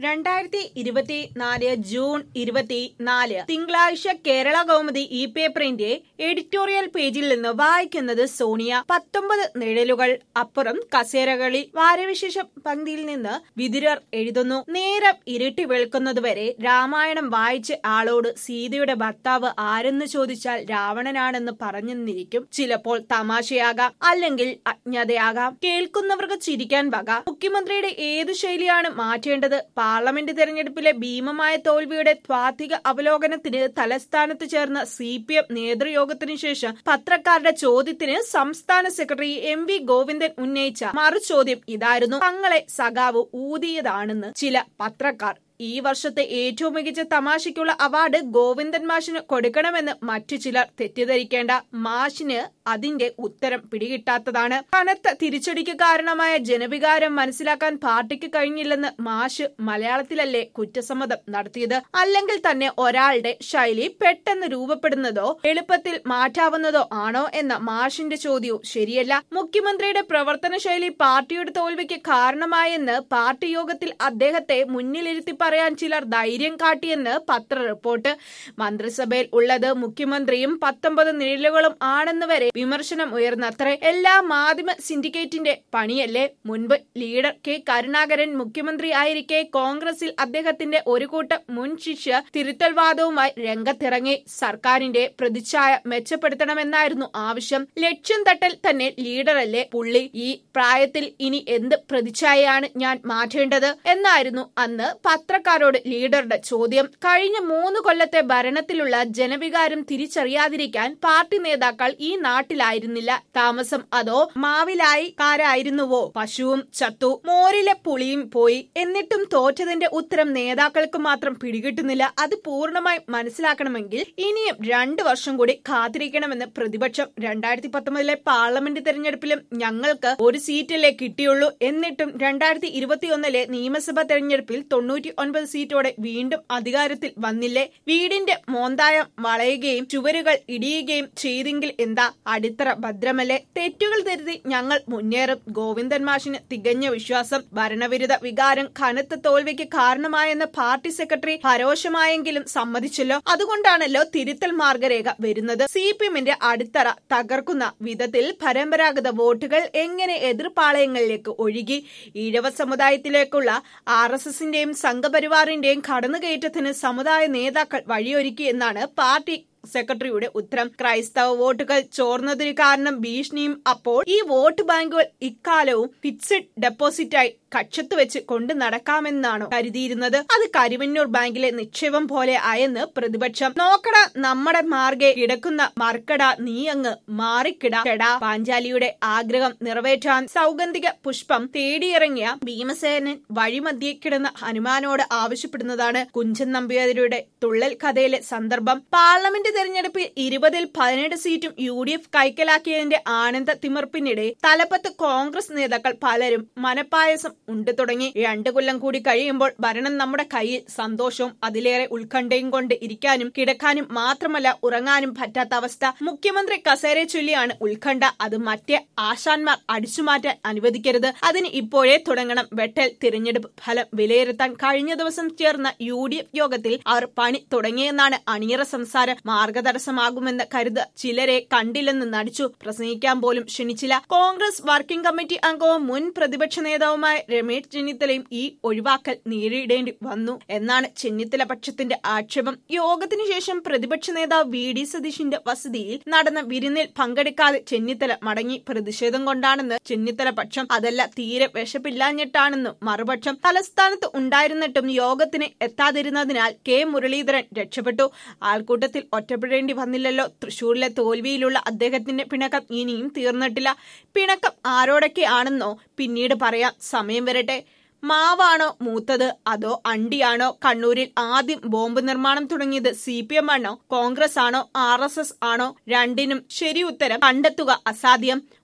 രണ്ടായിരത്തി ഇരുപത്തിനാല് ജൂൺ ഇരുപത്തിനാല് തിങ്കളാഴ്ച കേരള കൗമുദി ഈ പേപ്പറിന്റെ എഡിറ്റോറിയൽ പേജിൽ നിന്ന് വായിക്കുന്നത് സോണിയ പത്തൊമ്പത് നിഴലുകൾ അപ്പുറം കസേരകളിൽ വാരവിശേഷ പങ്ക്തിയിൽ നിന്ന് വിതുരർ എഴുതുന്നു നേരം ഇരുട്ടി വെളുക്കുന്നതുവരെ രാമായണം വായിച്ച ആളോട് സീതയുടെ ഭർത്താവ് ആരെന്ന് ചോദിച്ചാൽ രാവണനാണെന്ന് പറഞ്ഞെന്നിരിക്കും ചിലപ്പോൾ തമാശയാകാം അല്ലെങ്കിൽ അജ്ഞതയാകാം കേൾക്കുന്നവർക്ക് ചിരിക്കാൻ വക മുഖ്യമന്ത്രിയുടെ ഏതു ശൈലിയാണ് മാറ്റേണ്ടത് പാർലമെന്റ് തെരഞ്ഞെടുപ്പിലെ ഭീമമായ തോൽവിയുടെ ത്വാത്വിക അവലോകനത്തിന് തലസ്ഥാനത്ത് ചേർന്ന സി പി എം നേതൃയോഗത്തിനു ശേഷം പത്രക്കാരുടെ ചോദ്യത്തിന് സംസ്ഥാന സെക്രട്ടറി എം വി ഗോവിന്ദൻ ഉന്നയിച്ച മറുചോദ്യം ഇതായിരുന്നു തങ്ങളെ സഖാവ് ഊതിയതാണെന്ന് ചില പത്രക്കാർ ഈ വർഷത്തെ ഏറ്റവും മികച്ച തമാശയ്ക്കുള്ള അവാർഡ് ഗോവിന്ദൻ മാഷിന് കൊടുക്കണമെന്ന് മറ്റു ചിലർ തെറ്റിദ്ധരിക്കേണ്ട മാഷിന് അതിന്റെ ഉത്തരം പിടികിട്ടാത്തതാണ് കനത്ത തിരിച്ചടിക്ക് കാരണമായ ജനവികാരം മനസ്സിലാക്കാൻ പാർട്ടിക്ക് കഴിഞ്ഞില്ലെന്ന് മാഷ് മലയാളത്തിലല്ലേ കുറ്റസമ്മതം നടത്തിയത് അല്ലെങ്കിൽ തന്നെ ഒരാളുടെ ശൈലി പെട്ടെന്ന് രൂപപ്പെടുന്നതോ എളുപ്പത്തിൽ മാറ്റാവുന്നതോ ആണോ എന്ന മാഷിന്റെ ചോദ്യവും ശരിയല്ല മുഖ്യമന്ത്രിയുടെ പ്രവർത്തന ശൈലി പാർട്ടിയുടെ തോൽവിക്ക് കാരണമായെന്ന് പാർട്ടി യോഗത്തിൽ അദ്ദേഹത്തെ മുന്നിലിരുത്തി പറയാൻ ചിലർ ധൈര്യം കാട്ടിയെന്ന് പത്ര റിപ്പോർട്ട് മന്ത്രിസഭയിൽ ഉള്ളത് മുഖ്യമന്ത്രിയും പത്തൊമ്പത് നിഴലുകളും ആണെന്ന് വരെ വിമർശനം ഉയർന്നത്രേ എല്ലാ മാധ്യമ സിൻഡിക്കേറ്റിന്റെ പണിയല്ലേ മുൻപ് ലീഡർ കെ കരുണാകരൻ മുഖ്യമന്ത്രി ആയിരിക്കെ കോൺഗ്രസിൽ അദ്ദേഹത്തിന്റെ ഒരു കൂട്ടം മുൻ ശിഷ്യ തിരുത്തൽവാദവുമായി രംഗത്തിറങ്ങി സർക്കാരിന്റെ പ്രതിച്ഛായ മെച്ചപ്പെടുത്തണമെന്നായിരുന്നു ആവശ്യം ലക്ഷ്യം തട്ടൽ തന്നെ ലീഡറല്ലേ പുള്ളി ഈ പ്രായത്തിൽ ഇനി എന്ത് പ്രതിച്ഛായയാണ് ഞാൻ മാറ്റേണ്ടത് എന്നായിരുന്നു അന്ന് പത്രക്കാരോട് ലീഡറുടെ ചോദ്യം കഴിഞ്ഞ മൂന്ന് കൊല്ലത്തെ ഭരണത്തിലുള്ള ജനവികാരം തിരിച്ചറിയാതിരിക്കാൻ പാർട്ടി നേതാക്കൾ ഈ നാട്ടിലായിരുന്നില്ല താമസം അതോ മാവിലായി കാരായിരുന്നുവോ പശുവും ചത്തു മോരിലെ പുളിയും പോയി എന്നിട്ടും തോറ്റതിന്റെ ഉത്തരം നേതാക്കൾക്ക് മാത്രം പിടികിട്ടുന്നില്ല അത് പൂർണ്ണമായി മനസ്സിലാക്കണമെങ്കിൽ ഇനിയും രണ്ടു വർഷം കൂടി കാത്തിരിക്കണമെന്ന് പ്രതിപക്ഷം രണ്ടായിരത്തി പത്തൊമ്പതിലെ പാർലമെന്റ് തെരഞ്ഞെടുപ്പിലും ഞങ്ങൾക്ക് ഒരു സീറ്റല്ലേ കിട്ടിയുള്ളൂ എന്നിട്ടും രണ്ടായിരത്തി ഇരുപത്തിയൊന്നിലെ നിയമസഭാ തെരഞ്ഞെടുപ്പിൽ തൊണ്ണൂറ്റി ഒൻപത് സീറ്റോടെ വീണ്ടും അധികാരത്തിൽ വന്നില്ലേ വീടിന്റെ മോന്തായം വളയുകയും ചുവരുകൾ ഇടിയുകയും ചെയ്തെങ്കിൽ എന്താ അടിത്തറ ഭദ്രമല്ലേ തെറ്റുകൾ തിരുത്തി ഞങ്ങൾ മുന്നേറും ഗോവിന്ദൻ മാഷിന് തികഞ്ഞ വിശ്വാസം ഭരണവിരുദ്ധ വികാരം കനത്ത തോൽവിക്ക് കാരണമായെന്ന് പാർട്ടി സെക്രട്ടറി പരോക്ഷമായെങ്കിലും സമ്മതിച്ചല്ലോ അതുകൊണ്ടാണല്ലോ തിരുത്തൽ മാർഗരേഖ വരുന്നത് സി പി എമ്മിന്റെ അടിത്തറ തകർക്കുന്ന വിധത്തിൽ പരമ്പരാഗത വോട്ടുകൾ എങ്ങനെ എതിർപ്പാളയങ്ങളിലേക്ക് ഒഴുകി ഈഴവ സമുദായത്തിലേക്കുള്ള ആർ എസ് എസിന്റെയും സംഘപരിവാറിന്റെയും കടന്നുകയറ്റത്തിന് സമുദായ നേതാക്കൾ വഴിയൊരുക്കി എന്നാണ് പാർട്ടി സെക്രട്ടറിയുടെ ഉത്തരം ക്രൈസ്തവ വോട്ടുകൾ ചോർന്നതിന് കാരണം ഭീഷണിയും അപ്പോൾ ഈ വോട്ട് ബാങ്കുകൾ ഇക്കാലവും ഫിക്സഡ് ഡെപ്പോസിറ്റായി കക്ഷത്ത് വെച്ച് കൊണ്ടു നടക്കാമെന്നാണോ കരുതിയിരുന്നത് അത് കരിവന്നൂർ ബാങ്കിലെ നിക്ഷേപം പോലെ ആയെന്ന് പ്രതിപക്ഷം നോക്കട നമ്മുടെ മാർഗെ കിടക്കുന്ന മർക്കട നീ അങ്ങ് മാറിക്കിട കെടാ പാഞ്ചാലിയുടെ ആഗ്രഹം നിറവേറ്റാൻ സൗഗന്ധിക പുഷ്പം തേടിയിറങ്ങിയ ഭീമസേനൻ വഴിമധ്യേ കിടന്ന ഹനുമാനോട് ആവശ്യപ്പെടുന്നതാണ് കുഞ്ചൻ നമ്പ്യാതിരിയുടെ തുള്ളൽ കഥയിലെ സന്ദർഭം പാർലമെന്റ് തെരഞ്ഞെടുപ്പിൽ ഇരുപതിൽ പതിനെട്ട് സീറ്റും യു ഡി എഫ് കൈക്കലാക്കിയതിന്റെ ആനന്ദ തിമിർപ്പിനിടെ തലപ്പത്ത് കോൺഗ്രസ് നേതാക്കൾ പലരും മനപ്പായസം ഉണ്ട് തുടങ്ങി രണ്ടു കൊല്ലം കൂടി കഴിയുമ്പോൾ ഭരണം നമ്മുടെ കയ്യിൽ സന്തോഷവും അതിലേറെ ഉത്കണ്ഠയും കൊണ്ട് ഇരിക്കാനും കിടക്കാനും മാത്രമല്ല ഉറങ്ങാനും പറ്റാത്ത അവസ്ഥ മുഖ്യമന്ത്രി കസേരെ ചൊല്ലിയാണ് ഉത്കണ്ഠ അത് മറ്റേ ആശാന്മാർ അടിച്ചുമാറ്റാൻ അനുവദിക്കരുത് അതിന് ഇപ്പോഴേ തുടങ്ങണം വെട്ടൽ തിരഞ്ഞെടുപ്പ് ഫലം വിലയിരുത്താൻ കഴിഞ്ഞ ദിവസം ചേർന്ന യു ഡി എഫ് യോഗത്തിൽ അവർ പണി തുടങ്ങിയെന്നാണ് അണിയറ സംസാരം മാർഗതടസ്സമാകുമെന്ന് കരുത ചിലരെ കണ്ടില്ലെന്ന് നടിച്ചു പ്രസംഗിക്കാൻ പോലും ക്ഷണിച്ചില്ല കോൺഗ്രസ് വർക്കിംഗ് കമ്മിറ്റി അംഗവും മുൻ പ്രതിപക്ഷ നേതാവുമായ രമേശ് ചെന്നിത്തലയും ഈ ഒഴിവാക്കൽ നേരിടേണ്ടി വന്നു എന്നാണ് ചെന്നിത്തല പക്ഷത്തിന്റെ ആക്ഷേപം യോഗത്തിനു ശേഷം പ്രതിപക്ഷ നേതാവ് വി ഡി സതീഷിന്റെ വസതിയിൽ നടന്ന വിരുന്നിൽ പങ്കെടുക്കാതെ ചെന്നിത്തല മടങ്ങി പ്രതിഷേധം കൊണ്ടാണെന്ന് ചെന്നിത്തല പക്ഷം അതല്ല തീരെ വിശപ്പില്ലാഞ്ഞിട്ടാണെന്നും മറുപക്ഷം തലസ്ഥാനത്ത് ഉണ്ടായിരുന്നിട്ടും യോഗത്തിന് എത്താതിരുന്നതിനാൽ കെ മുരളീധരൻ രക്ഷപ്പെട്ടു ആൾക്കൂട്ടത്തിൽ ഒറ്റപ്പെടേണ്ടി വന്നില്ലല്ലോ തൃശൂരിലെ തോൽവിയിലുള്ള അദ്ദേഹത്തിന്റെ പിണക്കം ഇനിയും തീർന്നിട്ടില്ല പിണക്കം ആരോടൊക്കെ ആണെന്നോ പിന്നീട് പറയാം സമയം വരട്ടെ മാവാണോ മൂത്തത് അതോ അണ്ടിയാണോ കണ്ണൂരിൽ ആദ്യം ബോംബ് നിർമ്മാണം തുടങ്ങിയത് സി പി എം ആണോ കോൺഗ്രസ് ആണോ ആർ എസ് എസ് ആണോ രണ്ടിനും ശരി ഉത്തരം കണ്ടെത്തുക അസാധ്യം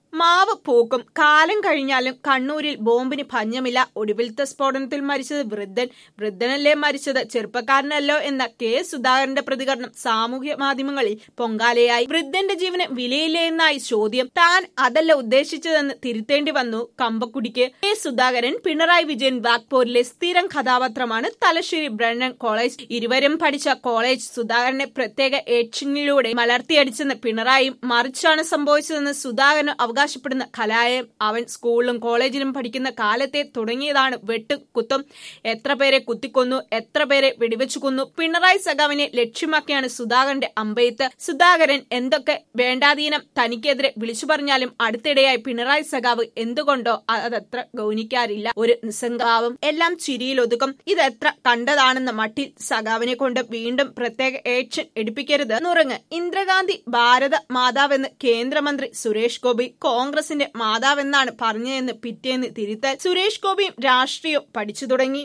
മാവ് പൂക്കും കാലം കഴിഞ്ഞാലും കണ്ണൂരിൽ ബോംബിന് ഭഞ്ഞമില്ല ഒടുവിലത്തെ സ്ഫോടനത്തിൽ മരിച്ചത് വൃദ്ധൻ വൃദ്ധനല്ലേ മരിച്ചത് ചെറുപ്പക്കാരനല്ലോ എന്ന കെ സുധാകരന്റെ പ്രതികരണം സാമൂഹ്യ മാധ്യമങ്ങളിൽ പൊങ്കാലയായി വൃദ്ധന്റെ ജീവന് വിലയില്ലേ എന്നായി ചോദ്യം താൻ അതല്ല ഉദ്ദേശിച്ചതെന്ന് തിരുത്തേണ്ടി വന്നു കമ്പക്കുടിക്ക് കെ സുധാകരൻ പിണറായി വിജയൻ വാഗ്പോരിലെ സ്ഥിരം കഥാപാത്രമാണ് തലശ്ശേരി ബ്രണ്ണൻ കോളേജ് ഇരുവരും പഠിച്ച കോളേജ് സുധാകരനെ പ്രത്യേക ഏക്ഷനിലൂടെ മലർത്തിയടിച്ചെന്ന് പിണറായിയും മറിച്ചാണ് സംഭവിച്ചതെന്ന് സുധാകരന് അവകാശപ്പെടുന്ന കലായം അവൻ സ്കൂളിലും കോളേജിലും പഠിക്കുന്ന കാലത്തെ തുടങ്ങിയതാണ് വെട്ടും കുത്തും എത്ര പേരെ കുത്തിക്കൊന്നു എത്ര പേരെ വെടിവെച്ചു കൊന്നു പിണറായി സഖാവിനെ ലക്ഷ്യമാക്കിയാണ് സുധാകരന്റെ അമ്പെയ്ത്ത് സുധാകരൻ എന്തൊക്കെ വേണ്ടാധീനം തനിക്കെതിരെ വിളിച്ചു പറഞ്ഞാലും അടുത്തിടെയായി പിണറായി സഖാവ് എന്തുകൊണ്ടോ അതത്ര ഗൗനിക്കാറില്ല ഒരു നിസ്സംഗാവും എല്ലാം ചിരിയിലൊതുക്കും ഇതെത്ര കണ്ടതാണെന്ന മട്ടിൽ സഖാവിനെ കൊണ്ട് വീണ്ടും പ്രത്യേക ഏക്ഷൻ എടുപ്പിക്കരുത് നുറങ്ങ് ഇന്ദിരാഗാന്ധി ഭാരത മാതാവെന്ന് കേന്ദ്രമന്ത്രി സുരേഷ് ഗോപി കോൺഗ്രസിന്റെ മാതാവെന്നാണ് പറഞ്ഞതെന്ന് പിറ്റേന്ന് തിരുത്തൽ സുരേഷ് ഗോപിയും രാഷ്ട്രീയം പഠിച്ചു തുടങ്ങി